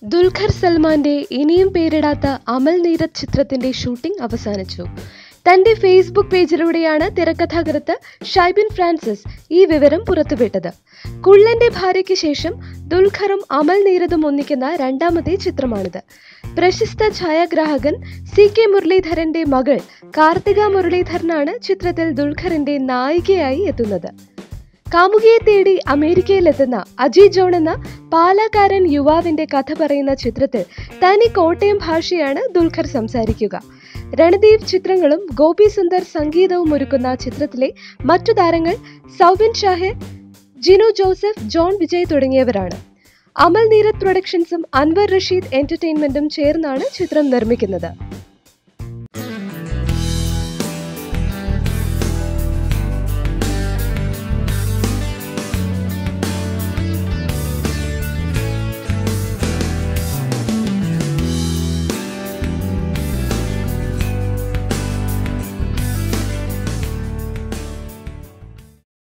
ദുൽഖർ സൽമാന്റെ ഇനിയും പേരിടാത്ത അമൽ നീരത് ചിത്രത്തിന്റെ ഷൂട്ടിംഗ് അവസാനിച്ചു തന്റെ ഫേസ്ബുക്ക് പേജിലൂടെയാണ് തിരക്കഥാകൃത്ത് ഷൈബിൻ ഫ്രാൻസിസ് ഈ വിവരം പുറത്തുവിട്ടത് കുള്ളന്റെ ഭാര്യയ്ക്ക് ശേഷം ദുൽഖറും അമൽ നീരതും ഒന്നിക്കുന്ന രണ്ടാമത്തെ ചിത്രമാണിത് പ്രശസ്ത ഛായാഗ്രാഹകൻ സി കെ മുരളീധരന്റെ മകൾ കാർത്തിക മുരളീധരനാണ് ചിത്രത്തിൽ ദുൽഖറിന്റെ നായികയായി എത്തുന്നത് കാമുകിയെ തേടി അമേരിക്കയിലെത്തുന്ന അജി ജോൺ എന്ന പാലാക്കാരൻ യുവാവിന്റെ കഥ പറയുന്ന ചിത്രത്തിൽ തനി കോട്ടയം ഭാഷയാണ് ദുൽഖർ സംസാരിക്കുക രണദീപ് ചിത്രങ്ങളും ഗോപി സുന്ദർ സംഗീതവും ഒരുക്കുന്ന ചിത്രത്തിലെ മറ്റു താരങ്ങൾ സൗബിൻ ഷാഹിർ ജിനു ജോസഫ് ജോൺ വിജയ് തുടങ്ങിയവരാണ് അമൽ നീരത് പ്രൊഡക്ഷൻസും അൻവർ റഷീദ് എന്റർടൈൻമെന്റും ചേർന്നാണ് ചിത്രം നിർമ്മിക്കുന്നത്